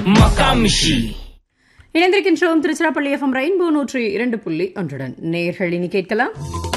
Makamishi. இணைந்திருக்கின்றோம் Tiruchirappalli FM rainbow நூற்றி இரண்டு புள்ளி ஒன்றுடன் நேர்கள் இனி கேட்கலாம்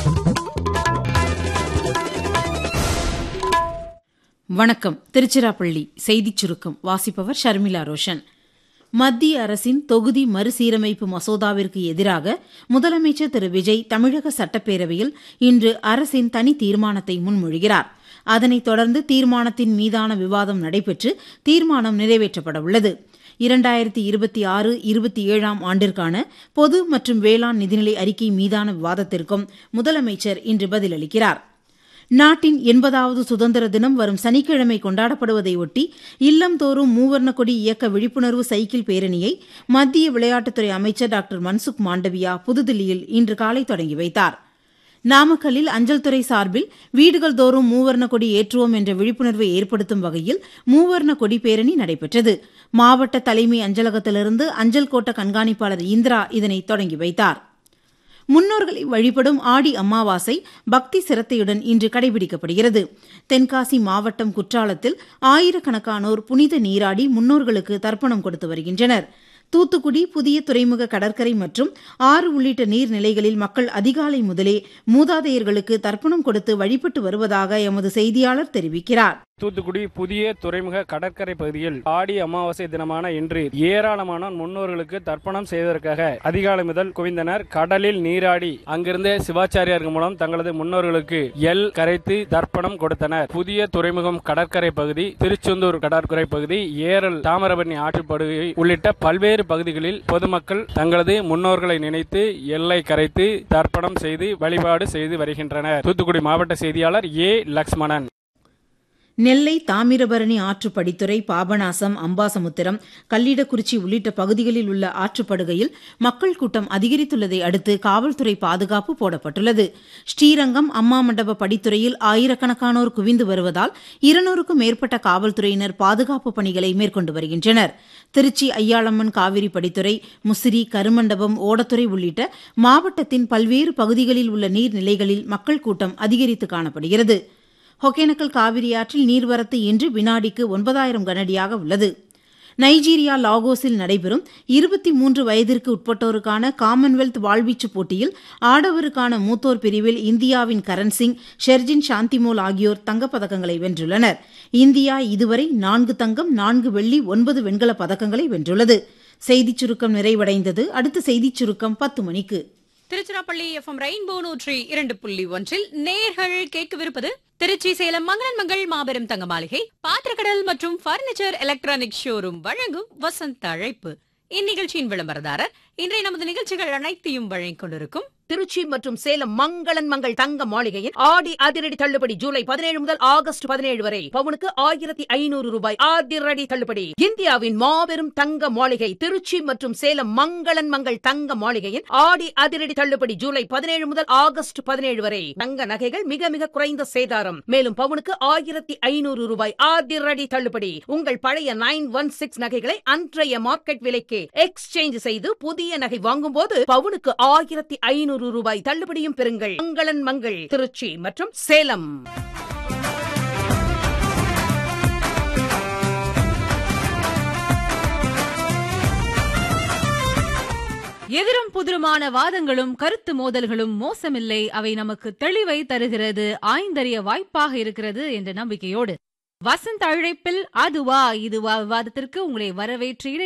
வணக்கம் திருச்சிராப்பள்ளி செய்திச் சுருக்கம் வாசிப்பவர் ஷர்மிளா ரோஷன் மத்திய அரசின் தொகுதி மறுசீரமைப்பு மசோதாவிற்கு எதிராக முதலமைச்சர் திரு விஜய் தமிழக சட்டப்பேரவையில் இன்று அரசின் தனி தீர்மானத்தை முன்மொழிகிறார் அதனைத் தொடர்ந்து தீர்மானத்தின் மீதான விவாதம் நடைபெற்று தீர்மானம் நிறைவேற்றப்பட உள்ளது இரண்டாயிரத்தி இருபத்தி ஆறு இருபத்தி ஏழாம் ஆண்டிற்கான பொது மற்றும் வேளாண் நிதிநிலை அறிக்கை மீதான விவாதத்திற்கும் முதலமைச்சர் இன்று பதிலளிக்கிறார் நாட்டின் எண்பதாவது சுதந்திர தினம் வரும் சனிக்கிழமை கொண்டாடப்படுவதை ஒட்டி இல்லம்தோறும் மூவர்ண கொடி இயக்க விழிப்புணர்வு சைக்கிள் பேரணியை மத்திய விளையாட்டுத்துறை அமைச்சர் டாக்டர் மன்சுக் மாண்டவியா புதுதில்லியில் இன்று காலை தொடங்கி வைத்தார் நாமக்கல்லில் அஞ்சல் துறை சார்பில் வீடுகள் தோறும் மூவர்ண கொடி ஏற்றுவோம் என்ற விழிப்புணர்வை ஏற்படுத்தும் வகையில் மூவர்ண கொடி பேரணி நடைபெற்றது மாவட்ட தலைமை அஞ்சலகத்திலிருந்து அஞ்சல் கோட்ட கண்காணிப்பாளர் இந்திரா இதனை தொடங்கி வைத்தார் முன்னோர்களை வழிபடும் ஆடி அமாவாசை பக்தி சிரத்தையுடன் இன்று கடைபிடிக்கப்படுகிறது தென்காசி மாவட்டம் குற்றாலத்தில் ஆயிரக்கணக்கானோர் புனித நீராடி முன்னோர்களுக்கு தர்ப்பணம் கொடுத்து வருகின்றனர் தூத்துக்குடி புதிய துறைமுக கடற்கரை மற்றும் ஆறு உள்ளிட்ட நீர்நிலைகளில் மக்கள் அதிகாலை முதலே மூதாதையர்களுக்கு தர்ப்பணம் கொடுத்து வழிபட்டு வருவதாக எமது செய்தியாளர் தெரிவிக்கிறார் தூத்துக்குடி புதிய துறைமுக கடற்கரை பகுதியில் ஆடி அமாவாசை தினமான இன்று ஏராளமான முன்னோர்களுக்கு தர்ப்பணம் செய்வதற்காக அதிகாலை முதல் குவிந்தனர் கடலில் நீராடி அங்கிருந்த சிவாச்சாரியார்கள் மூலம் தங்களது முன்னோர்களுக்கு எல் கரைத்து தர்ப்பணம் கொடுத்தனர் புதிய துறைமுகம் கடற்கரை பகுதி திருச்செந்தூர் கடற்கரை பகுதி ஏரல் தாமிரபரணி ஆற்றுப்படுகை உள்ளிட்ட பல்வேறு பகுதிகளில் பொதுமக்கள் தங்களது முன்னோர்களை நினைத்து எல்லை கரைத்து தர்ப்பணம் செய்து வழிபாடு செய்து வருகின்றனர் தூத்துக்குடி மாவட்ட செய்தியாளர் ஏ லக்ஷ்மணன் நெல்லை தாமிரபரணி ஆற்று படித்துறை பாபநாசம் அம்பாசமுத்திரம் கல்லிடக்குறிச்சி உள்ளிட்ட பகுதிகளில் உள்ள ஆற்றுப்படுகையில் மக்கள் கூட்டம் அதிகரித்துள்ளதை அடுத்து காவல்துறை பாதுகாப்பு போடப்பட்டுள்ளது ஸ்ரீரங்கம் அம்மா மண்டப படித்துறையில் ஆயிரக்கணக்கானோர் குவிந்து வருவதால் இருநூறுக்கும் மேற்பட்ட காவல்துறையினர் பாதுகாப்பு பணிகளை மேற்கொண்டு வருகின்றனர் திருச்சி ஐயாளம்மன் காவிரி படித்துறை முசிறி கருமண்டபம் ஓடத்துறை உள்ளிட்ட மாவட்டத்தின் பல்வேறு பகுதிகளில் உள்ள நீர்நிலைகளில் மக்கள் கூட்டம் அதிகரித்து காணப்படுகிறது ஒகேனக்கல் காவிரி ஆற்றில் நீர்வரத்து இன்று வினாடிக்கு ஒன்பதாயிரம் கனடியாக உள்ளது நைஜீரியா லாகோஸில் நடைபெறும் இருபத்தி மூன்று வயதிற்கு உட்பட்டோருக்கான காமன்வெல்த் வாழ்வீச்சு போட்டியில் ஆடவருக்கான மூத்தோர் பிரிவில் இந்தியாவின் கரண் சிங் ஷெர்ஜின் சாந்திமோல் ஆகியோர் தங்கப்பதக்கங்களை வென்றுள்ளனர் இந்தியா இதுவரை நான்கு தங்கம் நான்கு வெள்ளி ஒன்பது வெண்கலப் பதக்கங்களை வென்றுள்ளது செய்திச் சுருக்கம் நிறைவடைந்தது அடுத்த செய்திச் சுருக்கம் பத்து மணிக்கு திருச்சிராப்பள்ளி எஃப்எம் ரெயின்போ நூற்றி இரண்டு புள்ளி ஒன்றில் நேர்கள் கேட்கவிருப்பது திருச்சி சேலம் மங்களன் மங்கள் மாபெரும் தங்க மாளிகை பாத்திரக்கடல் மற்றும் பர்னிச்சர் எலக்ட்ரானிக் ஷோரூம் வழங்கும் வசந்த அழைப்பு இந்நிகழ்ச்சியின் விளம்பரதாரர் இன்றைய நமது நிகழ்ச்சிகள் அனைத்தையும் வழங்கிக் கொண்டிருக்கும் திருச்சி மற்றும் சேலம் மங்களன் மங்கள் தங்க மாளிகையின் ஆடி அதிரடி தள்ளுபடி ஜூலை பதினேழு முதல் ஆகஸ்ட் பதினேழு வரை பவுனுக்கு ஆயிரத்தி ஐநூறு ரூபாய் அதிரடி தள்ளுபடி இந்தியாவின் மாபெரும் தங்க மாளிகை திருச்சி மற்றும் சேலம் மங்களன் மங்கள் தங்க மாளிகையின் ஆடி அதிரடி தள்ளுபடி ஜூலை பதினேழு முதல் ஆகஸ்ட் பதினேழு வரை தங்க நகைகள் மிக மிக குறைந்த சேதாரம் மேலும் பவுனுக்கு ஆயிரத்தி ஐநூறு ரூபாய் அதிரடி தள்ளுபடி உங்கள் பழைய நைன் ஒன் சிக்ஸ் நகைகளை அன்றைய மார்க்கெட் விலைக்கு எக்ஸ்சேஞ்ச் செய்து புதிய நகை வாங்கும் போது பவுனுக்கு ஆயிரத்தி ஐநூறு ரூபாய் தள்ளுபடியும் பெறுங்கள் மங்களன் மங்கள் திருச்சி மற்றும் சேலம் எதிரும் புதிருமான வாதங்களும் கருத்து மோதல்களும் மோசமில்லை அவை நமக்கு தெளிவை தருகிறது ஆய்ந்தறிய வாய்ப்பாக இருக்கிறது என்ற நம்பிக்கையோடு வசந்த அழைப்பில் அதுவா இதுவா விவாதத்திற்கு உங்களை வரவேற்று